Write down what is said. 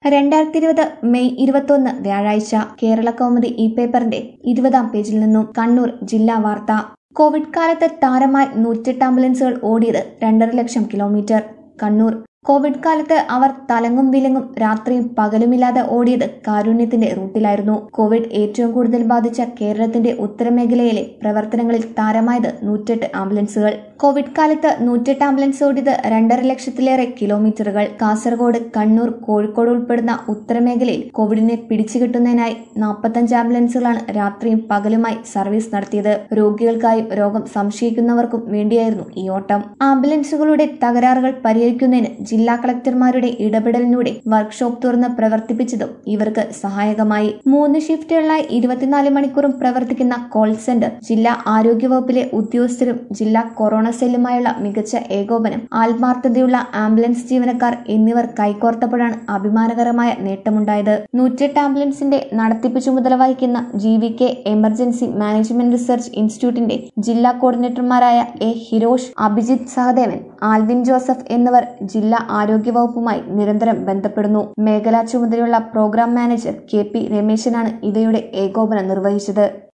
രണ്ടായിരത്തി ഇരുപത് മെയ് ഇരുപത്തൊന്ന് വ്യാഴാഴ്ച കേരള കൗമുദി ഇ പേപ്പറിന്റെ ഇരുപതാം പേജിൽ നിന്നും കണ്ണൂർ ജില്ലാ വാർത്ത കോവിഡ് കാലത്ത് താരമായി നൂറ്റെട്ട് ആംബുലൻസുകൾ ഓടിയത് രണ്ടര ലക്ഷം കിലോമീറ്റർ കണ്ണൂർ കോവിഡ് കാലത്ത് അവർ തലങ്ങും വിലങ്ങും രാത്രിയും പകലുമില്ലാതെ ഓടിയത് കാരുണ്യത്തിന്റെ റൂട്ടിലായിരുന്നു കോവിഡ് ഏറ്റവും കൂടുതൽ ബാധിച്ച കേരളത്തിന്റെ ഉത്തരമേഖലയിലെ പ്രവർത്തനങ്ങളിൽ താരമായത് നൂറ്റെട്ട് ആംബുലൻസുകൾ കോവിഡ് കാലത്ത് നൂറ്റെട്ട് ആംബുലൻസ് ഓടിയത് രണ്ടര ലക്ഷത്തിലേറെ കിലോമീറ്ററുകൾ കാസർഗോഡ് കണ്ണൂർ കോഴിക്കോട് ഉൾപ്പെടുന്ന ഉത്തരമേഖലയിൽ കോവിഡിനെ പിടിച്ചുകെട്ടുന്നതിനായി നാൽപ്പത്തഞ്ച് ആംബുലൻസുകളാണ് രാത്രിയും പകലുമായി സർവീസ് നടത്തിയത് രോഗികൾക്കായും രോഗം സംശയിക്കുന്നവർക്കും വേണ്ടിയായിരുന്നു ഈ ഓട്ടം ആംബുലൻസുകളുടെ തകരാറുകൾ പരിഹരിക്കുന്നതിന് ജില്ലാ കളക്ടർമാരുടെ ഇടപെടലിലൂടെ വർക്ക്ഷോപ്പ് തുറന്ന് പ്രവർത്തിപ്പിച്ചതും ഇവർക്ക് സഹായകമായി മൂന്ന് ഷിഫ്റ്റുകളിലായി ഇരുപത്തിനാല് മണിക്കൂറും പ്രവർത്തിക്കുന്ന കോൾ സെന്റർ ജില്ലാ ആരോഗ്യവകുപ്പിലെ ഉദ്യോഗസ്ഥരും ജില്ലാ കൊറോണ സെല്ലുമായുള്ള മികച്ച ഏകോപനം ആത്മാർത്ഥതയുള്ള ആംബുലൻസ് ജീവനക്കാർ എന്നിവർ കൈകോർത്തപ്പോഴാണ് അഭിമാനകരമായ നേട്ടമുണ്ടായത് നൂറ്റെട്ട് ആംബുലൻസിന്റെ നടത്തിപ്പ് ചുമതല വഹിക്കുന്ന G V K emergency management research ഇൻസ്റ്റിറ്റ്യൂട്ടിന്റെ ജില്ലാ കോർഡിനേറ്റർമാരായ A Hirosh Abhijith Sahadevan Alvin Joseph എന്നിവർ ജില്ലാ ആരോഗ്യവകുപ്പുമായി നിരന്തരം ബന്ധപ്പെടുന്നു മേഖലാ ചുമതലയുള്ള പ്രോഗ്രാം മാനേജർ കെ പി രമേശനാണ് ഇവയുടെ ഏകോപനം നിർവഹിച്ചത്